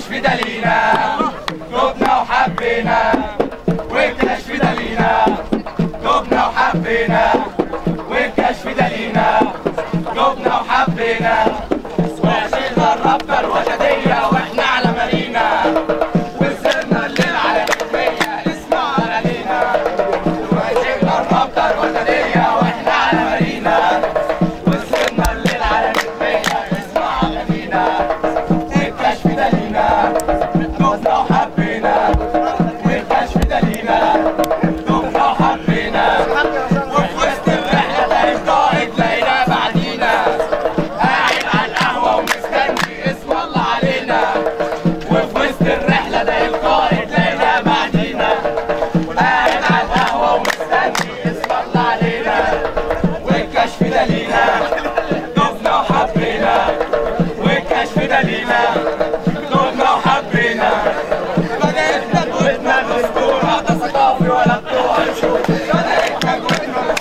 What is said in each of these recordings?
والكشف ده لينا دبنا وحبينا والكشف ده لينا دبنا وحبينا والكشف ده لينا دبنا وحبينا وشيلنا الربة الوجدية واحنا على مارينا وسرنا الليل على نجمية اسمع علينا وشيلنا الربة الوجدية واحنا على مارينا وسرنا الليل على نجمية اسمع علينا والكشف ده لينا دبنا وحبينا والكشف ده لينا دبنا وحبينا وفي وسط الرحلة تاريخ قائد لقينا بعدينا قاعد على القهوة ومستني اسم الله علينا وفي وسط الرحلة ده القائد لقينا بعدينا قاعد على القهوة ومستني اسم الله علينا والكشف ده لينا دبنا وحبينا والكشف ده لينا دبنا وحبينا بدأت تجويدنا الأسطورة ده ثقافي ولا بتوع نشوف بدأت تجويدنا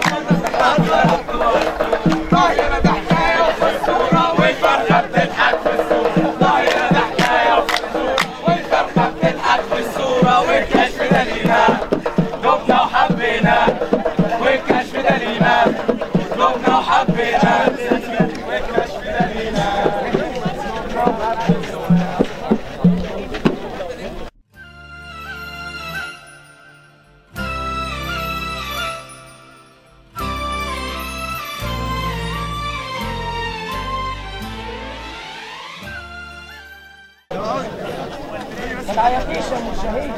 طايرة ده حكاية وفي الصورة والفرخة بتضحك في الصورة طايرة ده حكاية وفي الصورة والفرخة بتضحك في الصورة والكشف ده لينا دبنا وحبينا والكشف ده لينا دبنا وحبينا والكشف ده لينا ما تعيطيش يا ام الشهيد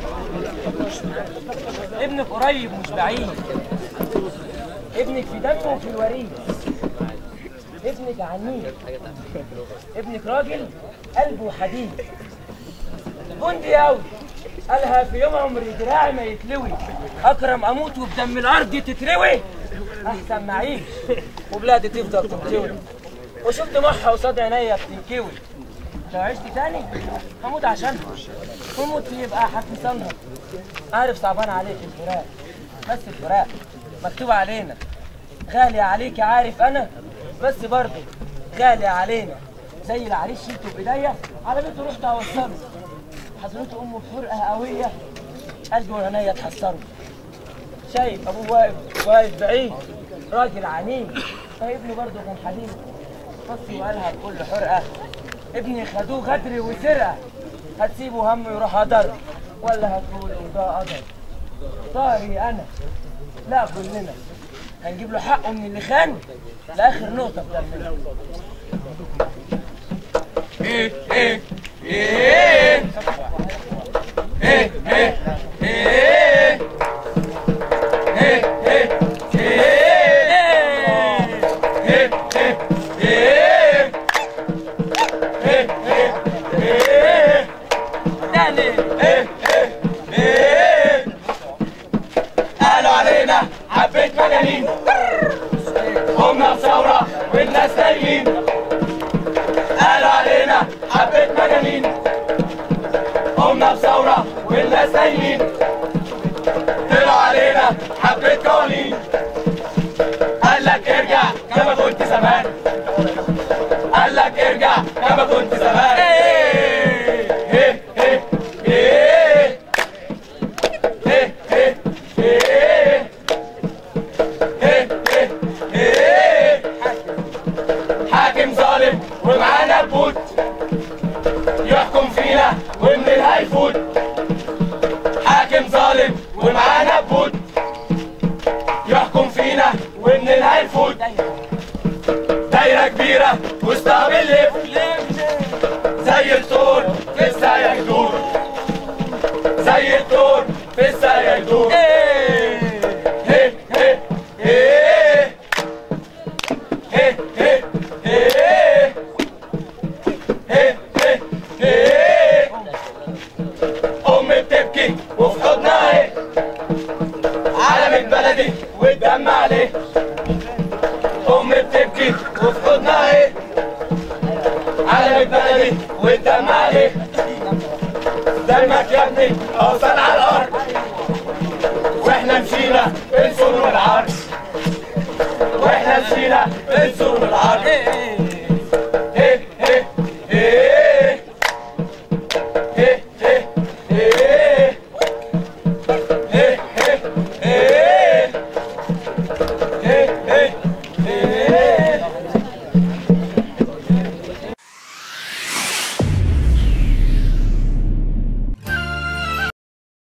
ابنك قريب مش بعيد ابنك في دمه وفي الوريد ابنك عنيد ابنك راجل قلبه حديد جندي قوي قالها في يوم عمري دراعي ما يتلوي اكرم اموت وبدم الارض تتروي احسن ما اعيش وبلادي تفضل تنتوي وشفت محها قصاد عينيا بتنكوي لو عشت تاني هموت عشانها وموت يبقى حكي عارف صعبان عليك الفراق بس الفراق مكتوب علينا غالي عليك عارف انا بس برضه غالي علينا زي العريس شيلته بايديا على بيته رحت اوصله حضرته امه بفرقه قويه قلبي وعينيا اتحسروا شايف ابوه واقف واقف بعيد راجل عنيد ابنه برضه كان حبيبي بص وقالها بكل حرقه ابني خدوه غدر وسرقه هتسيبه هم يروح هدر ولا هتقول ده قدر طاري انا لا كلنا هنجيب له حقه من اللي خان لاخر نقطه في دمنا ايه ايه ايه ايه ايه ايه ايه ايه ايه ايه ايه ايه ده ليه ايه ايه قالوا علينا حبيت مجانين قمنا بثورة والناس نايمين قالوا علينا حبيت مجانين قمنا بثورة والناس نايمين طلعوا علينا حبيت قوانين قال لك ارجع كما كنت زمان قال لك ارجع كما كنت زمان ايه ايه ايه ايه ايه ايه ايه ايه ايه ايه حاكم ظالم ومعانا بوت يحكم فينا ومن هيفوت حاكم ظالم ومعانا بوت يحكم فينا ومن هيفوت دايرة كبيرة وسطها باللف زي الثور في السايق يدور زي الثور في السايق يدور ايه ايه ايه ايه ايه ايه ايه ايه ايه ايه امي بتبكي وفي حضنها ايه علمة بلدي والدم عليه امي بتبكي وفي حضنها ايه علمة بلدي والدم عليه دمك يا ابني اوصل على الارض واحنا مشينا الفول والعرض